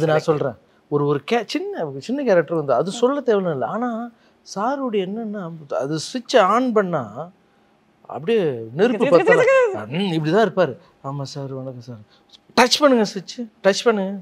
அது நான் சொல்கிறேன் ஒரு ஒரு கே சின்ன சின்ன கேரக்டர் வந்து அது சொல்ல தேவைன்னு இல்லை ஆனால் சாருடைய என்னன்னா அது சுவிட்சை ஆன் பண்ணா அப்படியே நெருப்பு பத்தல ம், இப்படிதான் இருப்பார் ஆமாம் சார் வணக்கம் சார் டச் பண்ணுங்க சுவிட்ச் டச் பண்ணுங்க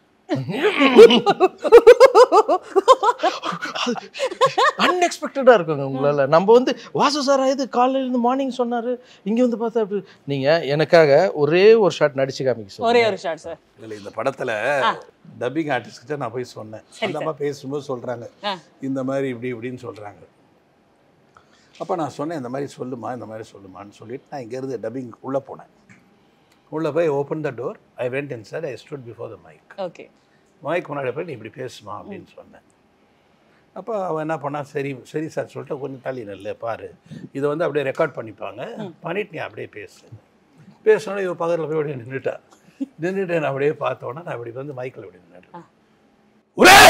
அன்எக்ஸ்பெக்டடாக இருக்குங்க உங்களால நம்ம வந்து வாசு சார் இது காலையில இருந்து மார்னிங் சொன்னாரு இங்க வந்து பார்த்தா அப்படி நீங்க எனக்காக ஒரே ஒரு ஷாட் நடிச்சு காமிக்க ஒரே சொல்லுங்க ஒரு ஷாட் சார் இல்லை இந்த படத்தில் டப்பிங் ஆர்டிஸ்ட்கிட்ட நான் போய் சொன்னேன் அந்த அம்மா பேசும்போது சொல்கிறாங்க ஆ. இந்த மாதிரி இப்படி இப்படின்னு சொல்கிறாங்க அப்போ நான் சொன்னேன் இந்த மாதிரி சொல்லுமா இந்த மாதிரி சொல்லுமான்னு சொல்லிட்டு நான் இங்கேருந்து டப்பிங் உள்ளே போனேன் உள்ளே போய் open the door I went in sir I stood before the mic okay mic முன்னாடி போய் நீ இப்படி பேசுமா அப்படின்னு சொன்னேன் அப்போ அவன் என்ன பண்ணா சரி சரி சார் சொல்லிட்டு கொஞ்சம் தள்ளி நல்ல பாரு இதை வந்து அப்படியே ரெக்கார்ட் பண்ணிப்பாங்க பண்ணிட்டு நீ அப்படியே பேசு பேசணும் இவன் பக்கத்தில் போய் அப்படியே நின்றுட்டா நின்றுட்டு நான் அப்படியே பார்த்தோன்னா நான் இப்படி வந்து மைக்கில் இப்படி நின்றுட்டேன் ஒரே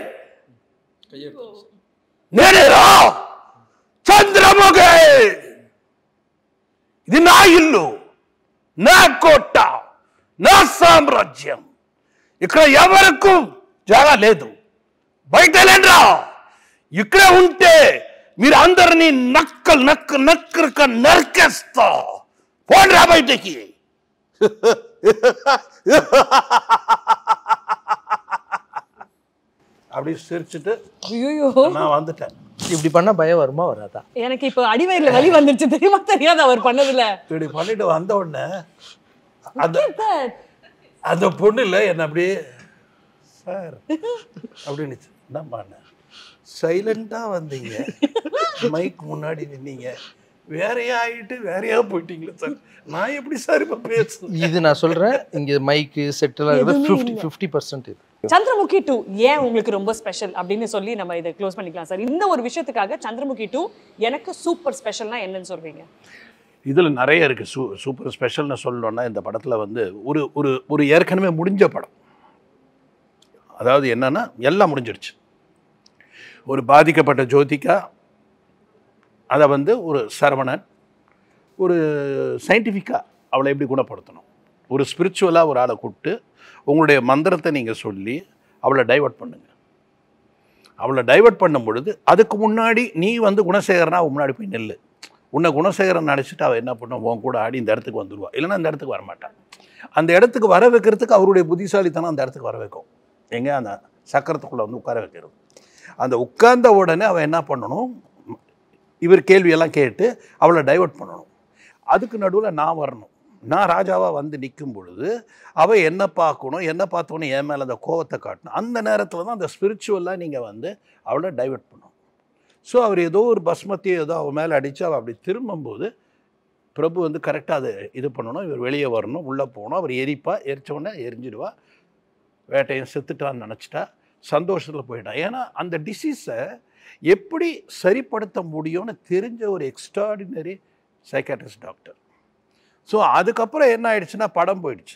నేనేరా చంద్రముఖి ఇది నా ఇల్లు నా కోట నా సామ్రాజ్యం ఇక్కడ ఎవరికి జాగా లేదు బయట వెళ్ళండిరా ఇక్కడే ఉంటే మీరు అందరినీ నక్కలు నక్క నక్కరక నరికేస్తా పోండిరా బయటికి அப்படி சிரிச்சுட்டு ஐயோ நான் வந்துட்டேன் இப்படி பண்ணா பயம் வருமா வராதா எனக்கு இப்போ அடிவயிறுல வலி வந்துருச்சு தெரியுமா தெரியாது அவர் பண்ணதுல இப்படி பண்ணிட்டு வந்த உடனே அந்த அந்த பொண்ணு இல்லை என்ன அப்படியே சார் அப்படின்னு என்னம்மா சைலண்டாக வந்தீங்க மைக் முன்னாடி நின்னீங்க வேறையா ஆயிட்டு வேறையா போயிட்டீங்களே சார் நான் எப்படி சார் இப்போ பேசுறேன் இது நான் சொல்றேன் இங்க மைக்கு செட்டெல்லாம் ஃபிஃப்டி ஃபிஃப்டி பர்சன்ட் இது சந்திரமுகி டூ ஏன் உங்களுக்கு ரொம்ப ஸ்பெஷல் அப்படின்னு சொல்லி நம்ம இதை க்ளோஸ் பண்ணிக்கலாம் சார் இந்த ஒரு விஷயத்துக்காக சந்திரமுகி டூ எனக்கு சூப்பர் ஸ்பெஷல்னா என்னன்னு சொல்வீங்க இதில் நிறைய இருக்குது சூ சூப்பர் ஸ்பெஷல்னு சொல்லணும்னா இந்த படத்தில் வந்து ஒரு ஒரு ஒரு ஏற்கனவே முடிஞ்ச படம் அதாவது என்னன்னா எல்லாம் முடிஞ்சிடுச்சு ஒரு பாதிக்கப்பட்ட ஜோதிகா அதை வந்து ஒரு சரவணன் ஒரு சயின்டிஃபிக்காக அவளை எப்படி குணப்படுத்தணும் ஒரு ஸ்பிரிச்சுவலாக ஒரு ஆளை கூப்பிட்டு உங்களுடைய மந்திரத்தை நீங்கள் சொல்லி அவளை டைவர்ட் பண்ணுங்க அவளை டைவர்ட் பண்ணும் பொழுது அதுக்கு முன்னாடி நீ வந்து குணசேகரனா அவன் முன்னாடி போய் நில்லு உன்னை குணசேகரன் நினச்சிட்டு அவள் என்ன பண்ணும் உன் கூட ஆடி இந்த இடத்துக்கு வந்துடுவா இல்லைன்னா இந்த இடத்துக்கு வரமாட்டான் அந்த இடத்துக்கு வர வைக்கிறதுக்கு அவருடைய புத்திசாலித்தனம் அந்த இடத்துக்கு வர வைக்கும் எங்க அந்த சக்கரத்துக்குள்ளே வந்து உட்கார வைக்கிறது அந்த உட்கார்ந்த உடனே அவன் என்ன பண்ணணும் இவர் கேள்வியெல்லாம் கேட்டு அவளை டைவர்ட் பண்ணணும் அதுக்கு நடுவில் நான் வரணும் நான் ராஜாவாக வந்து நிற்கும் பொழுது அவள் என்ன பார்க்கணும் என்ன பார்த்தோன்னே என் மேலே அந்த கோவத்தை காட்டணும் அந்த நேரத்தில் தான் அந்த ஸ்பிரிச்சுவலாக நீங்கள் வந்து அவளை டைவர்ட் பண்ணணும் ஸோ அவர் ஏதோ ஒரு பஸ்மத்தியை ஏதோ அவன் மேலே அடித்து அவள் அப்படி திரும்பும்போது பிரபு வந்து கரெக்டாக அதை இது பண்ணணும் இவர் வெளியே வரணும் உள்ளே போகணும் அவர் எரிப்பா எரிச்ச உடனே எரிஞ்சிடுவா வேட்டையன் செத்துட்டான்னு நினச்சிட்டா சந்தோஷத்தில் போயிட்டான் ஏன்னா அந்த டிசீஸை எப்படி சரிப்படுத்த முடியும்னு தெரிஞ்ச ஒரு எக்ஸ்ட்ராடினரி சைக்காட்ரிஸ்ட் டாக்டர் ஸோ அதுக்கப்புறம் என்ன ஆயிடுச்சுன்னா படம் போயிடுச்சு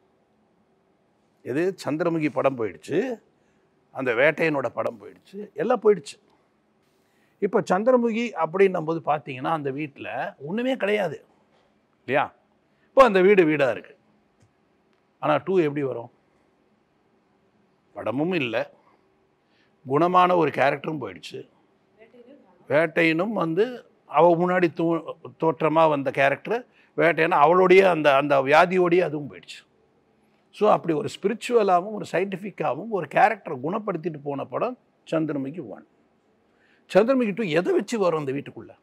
எது சந்திரமுகி படம் போயிடுச்சு அந்த வேட்டையனோட படம் போயிடுச்சு எல்லாம் போயிடுச்சு இப்போ சந்திரமுகி அப்படின்னும் போது பார்த்தீங்கன்னா அந்த வீட்டில் ஒன்றுமே கிடையாது இல்லையா இப்போ அந்த வீடு வீடாக இருக்குது ஆனால் டூ எப்படி வரும் படமும் இல்லை குணமான ஒரு கேரக்டரும் போயிடுச்சு வேட்டையனும் வந்து அவள் முன்னாடி தோ தோற்றமாக வந்த கேரக்டர் வேட்டையனா அவளுடைய அந்த அந்த வியாதியோடைய அதுவும் போயிடுச்சு ஸோ அப்படி ஒரு ஸ்பிரிச்சுவலாகவும் ஒரு சயின்டிஃபிக்காகவும் ஒரு கேரக்டரை குணப்படுத்திட்டு போன படம் சந்திரமுகி ஒன் சந்திரமுகி டூ எதை வச்சு வரும் அந்த வீட்டுக்குள்ள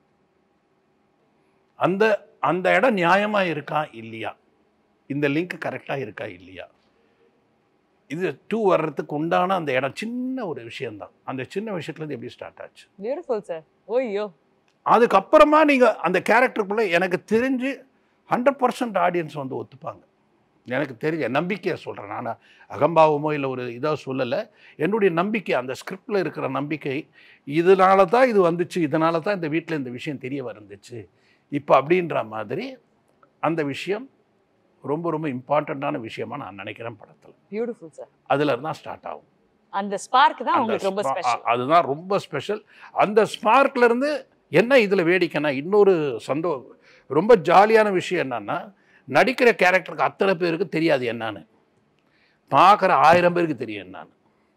அந்த அந்த இடம் நியாயமாக இருக்கா இல்லையா இந்த லிங்க் கரெக்டாக இருக்கா இல்லையா இது டூ வர்றதுக்கு உண்டான அந்த இடம் சின்ன ஒரு விஷயம்தான் அந்த சின்ன விஷயத்துலேருந்து எப்படி ஸ்டார்ட் ஆச்சு பியூட்டிஃபுல் சார் ஓய்யோ அதுக்கப்புறமா நீங்கள் அந்த கேரக்டருக்குள்ளே எனக்கு தெரிஞ்சு ஹண்ட்ரட் பர்சன்ட் ஆடியன்ஸ் வந்து ஒத்துப்பாங்க எனக்கு தெரிஞ்ச நம்பிக்கையை சொல்கிறேன் நான் அகம்பாவமோ இல்லை ஒரு இதாக சொல்லலை என்னுடைய நம்பிக்கை அந்த ஸ்கிரிப்டில் இருக்கிற நம்பிக்கை இதனால தான் இது வந்துச்சு இதனால தான் இந்த வீட்டில் இந்த விஷயம் தெரிய வந்துச்சு இப்போ அப்படின்ற மாதிரி அந்த விஷயம் ரொம்ப ரொம்ப இம்பார்ட்டண்ட்டான விஷயமா நான் நினைக்கிறேன் படத்தில் பியூட்டிஃபுல் சார் அதில் தான் ஸ்டார்ட் ஆகும் அந்த ஸ்பார்க் தான் அந்த உங்களுக்கு ரொம்ப spa- ஸ்பெஷல் அ- அதுதான் ரொம்ப ஸ்பெஷல் அந்த ஸ்பார்க்ல இருந்து என்ன இதில் வேடிக்கைன்னா இன்னொரு சந்தோ ரொம்ப ஜாலியான விஷயம் என்னன்னா நடிக்கிற கேரக்டருக்கு அத்தனை பேருக்கு தெரியாது என்னன்னு பார்க்குற ஆயிரம் பேருக்கு தெரியும் நான்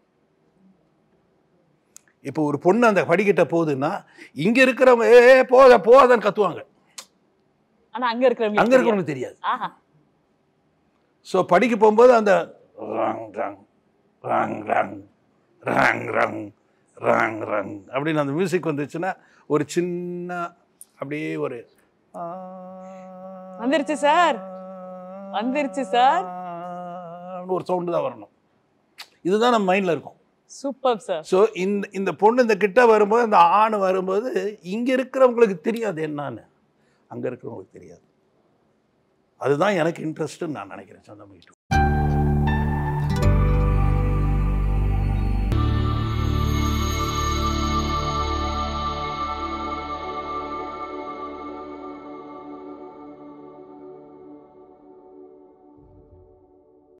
இப்போ ஒரு பொண்ணு அந்த படிக்கிட்ட போகுதுன்னா இங்க இருக்கிறவங்க ஏ ஏ, போத போதன்னு கத்துவாங்க ஆனா அங்க இருக்கிறவங்க அங்க இருக்கிறவங்களுக்கு தெரியாது ஆஹா ஸோ படிக்க போகும்போது அந்த ரங் ரங் ரங் ரங் ரங் ரங் ரங் ரங் அப்படின்னு அந்த மியூசிக் வந்துச்சுன்னா ஒரு சின்ன அப்படியே ஒரு ஆ, வந்துருச்சு சார். வந்துருச்சு சார். அப்படின்னு ஒரு சவுண்டு தான் வரணும் இதுதான் நம்ம மைண்டில் இருக்கும் சூப்பர் சார் ஸோ இந்த இந்த பொண்ணு இந்த கிட்ட வரும்போது இந்த ஆண் வரும்போது இங்கே இருக்கிறவங்களுக்கு தெரியாது என்னன்னு அங்கே இருக்கிறவங்களுக்கு தெரியாது அதுதான் எனக்கு இன்ட்ரெஸ்ட்டுன்னு நான் நினைக்கிறேன் சொந்தம்